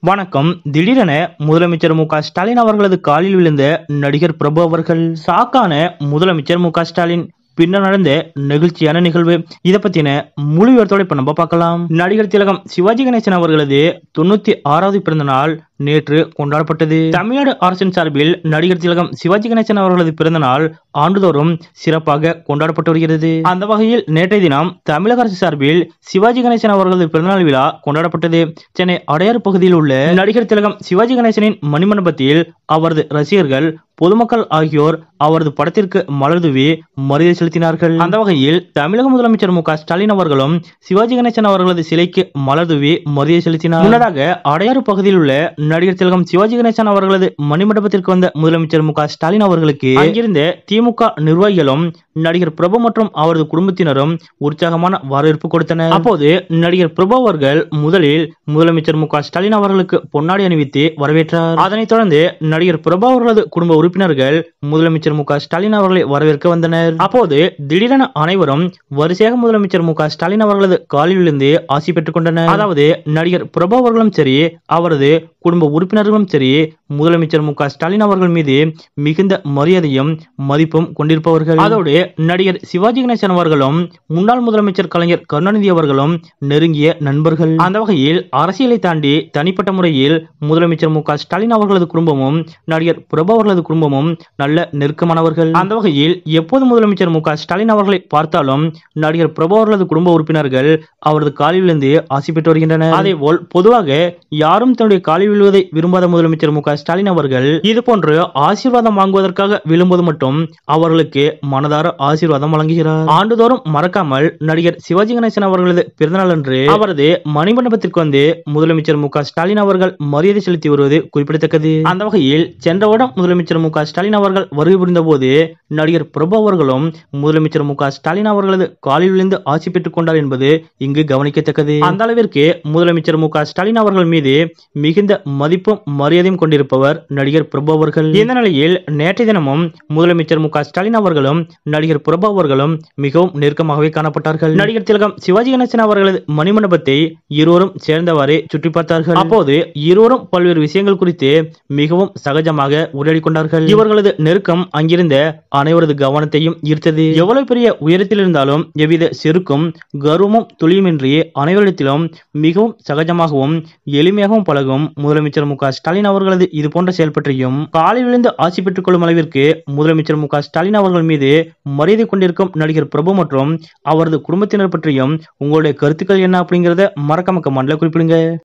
வணக்கம் திடீரென முதலமைச்சர் மு க ஸ்டாலின் அவர்களது காலில் விழுந்த நடிகர் பிரபு அவர்கள் சாக்கான முதலமைச்சர் மு க ஸ்டாலின் பின்னர் நடந்த நெகிழ்ச்சியான நிகழ்வு இதை பத்தின முழு விவரத்தோட இப்ப நம்ம பார்க்கலாம் நடிகர் திலகம் சிவாஜி கணேசன் அவர்களது தொண்ணூத்தி ஆறாவது பிறந்த நாள் நேற்று கொண்டாடப்பட்டது தமிழ்நாடு அரசின் சார்பில் நடிகர் திலகம் சிவாஜி கணேசன் அவர்களது பிறந்த நாள் ஆண்டுதோறும் சிறப்பாக கொண்டாடப்பட்டு வருகிறது அந்த வகையில் நேற்றைய தினம் தமிழக அரசு சார்பில் சிவாஜி கணேசன் அவர்களது பிறந்தநாள் விழா கொண்டாடப்பட்டது சென்னை அடையாறு பகுதியில் உள்ள நடிகர் திலகம் சிவாஜி கணேசனின் மணிமண்டபத்தில் அவரது ரசிகர்கள் பொதுமக்கள் ஆகியோர் அவரது படத்திற்கு மலர் தூவி மரியாதை செலுத்தினார்கள் அந்த வகையில் தமிழக முதலமைச்சர் மு க ஸ்டாலின் அவர்களும் சிவாஜி கணேசன் அவர்களது சிலைக்கு மலர் தூவி மரியாதை செலுத்தினார் முன்னதாக அடையாறு பகுதியில் உள்ள நடிகர் திலகம் சிவாஜி கணேசன் அவர்களது மணிமண்டபத்திற்கு வந்த முதலமைச்சர் மு க ஸ்டாலின் அவர்களுக்கு அங்கிருந்த திமுக நிர்வாகிகளும் நடிகர் பிரபு மற்றும் அவரது குடும்பத்தினரும் உற்சாகமான வரவேற்பு கொடுத்தனர் அப்போது நடிகர் பிரபு அவர்கள் முதலில் முதலமைச்சர் மு க ஸ்டாலின் அவர்களுக்கு பொன்னாடி அணிவித்து வரவேற்றார் அதனைத் தொடர்ந்து நடிகர் பிரபு அவர்களது குடும்ப உறுப்பினர்கள் முதலமைச்சர் மு க ஸ்டாலின் அவர்களை வரவேற்க வந்தனர் அப்போது திடீரென அனைவரும் வரிசையாக முதலமைச்சர் மு க ஸ்டாலின் அவர்களது காலில் விழுந்து ஆசி பெற்றுக் கொண்டனர் அதாவது நடிகர் பிரபு அவர்களும் சரி அவரது குடும்ப உறுப்பினர்களும் சரி முதலமைச்சர் மு க ஸ்டாலின் அவர்கள் மீது மிகுந்த மரியாதையும் மதிப்பும் கொண்டிருப்பவர்கள் அதோடு நடிகர் சிவாஜி கணேசன் அவர்களும் முன்னாள் முதலமைச்சர் கலைஞர் கருணாநிதி அவர்களும் நெருங்கிய நண்பர்கள் அந்த வகையில் அரசியலை தாண்டி தனிப்பட்ட முறையில் முதலமைச்சர் மு க ஸ்டாலின் அவர்களது குடும்பமும் நடிகர் பிரபு அவர்களது குடும்பமும் நல்ல நெருக்கமானவர்கள் அந்த வகையில் எப்போது முதலமைச்சர் மு க ஸ்டாலின் அவர்களை பார்த்தாலும் நடிகர் பிரபு அவர்களது குடும்ப உறுப்பினர்கள் அவரது காலில் விழுந்து ஆசி பெற்று வருகின்றனர் அதேபோல் பொதுவாக யாரும் தன்னுடைய காலில் விழுவதை விரும்பாத முதலமைச்சர் மு க ஸ்டாலின் அவர்கள் இது போன்று ஆசீர்வாதம் வாங்குவதற்காக விழும்போது மட்டும் அவர்களுக்கு மனதார ஆசீர்வாதம் வழங்குகிறார் ஆண்டுதோறும் மறக்காமல் நடிகர் சிவாஜி கணேசன் அவர்களது பிறந்தநாள் அன்று அவரது மணிமண்டபத்திற்கு வந்து முதலமைச்சர் மு க ஸ்டாலின் அவர்கள் மரியாதை செலுத்தி வருவது குறிப்பிடத்தக்கது அந்த வகையில் சென்ற வருடம் முதலமைச்சர் மு க ஸ்டாலின் அவர்கள் வருகை புரிந்த போது நடிகர் பிரபு அவர்களும் முதலமைச்சர் மு க ஸ்டாலின் அவர்களது காலில் விழுந்து ஆட்சி பெற்றுக் கொண்டார் என்பது இங்கு கவனிக்கத்தக்கது அந்த அளவிற்கு முதலமைச்சர் மு க ஸ்டாலின் அவர்கள் மீது மிகுந்த மதிப்பும் மரியாதையும் கொண்டிருப்பவர் நடிகர் பிரபு அவர்கள் இந்த நிலையில் நேற்றைய தினமும் முதலமைச்சர் மு க ஸ்டாலின் அவர்களும் நடிகர் பிரபு அவர்களும் மிகவும் நெருக்கமாகவே காணப்பட்டார்கள் நடிகர் திலகம் சிவாஜி கணேசன் அவர்களது மணிமண்டபத்தை இருவரும் சேர்ந்தவாறே சுற்றி பார்த்தார்கள் அப்போது இருவரும் பல்வேறு விஷயங்கள் குறித்து மிகவும் சகஜமாக உரையாடி கொண்டார்கள் இவர்களது நெருக்கம் அங்கிருந்த அனைவரது கவனத்தையும் ஈர்த்தது எவ்வளவு பெரிய உயரத்தில் இருந்தாலும் எவ்வித செருக்கும் கர்வமும் துளியுமின்றி அனைவரிடத்திலும் மிகவும் சகஜமாகவும் எளிமையாகவும் பழகும் முதலமைச்சர் மு க ஸ்டாலின் அவர்களது இது போன்ற செயல் பற்றியும் காலில் விழுந்து ஆட்சி பெற்றுக் கொள்ளும் அளவிற்கு முதலமைச்சர் மு க ஸ்டாலின் அவர்கள் மீது மரியாதை கொண்டிருக்கும் நடிகர் பிரபு மற்றும் அவரது குடும்பத்தினர் பற்றியும் உங்களுடைய கருத்துக்கள் என்ன அப்படிங்கறத மறக்காம கமெண்ட்ல குறிப்பிடுங்க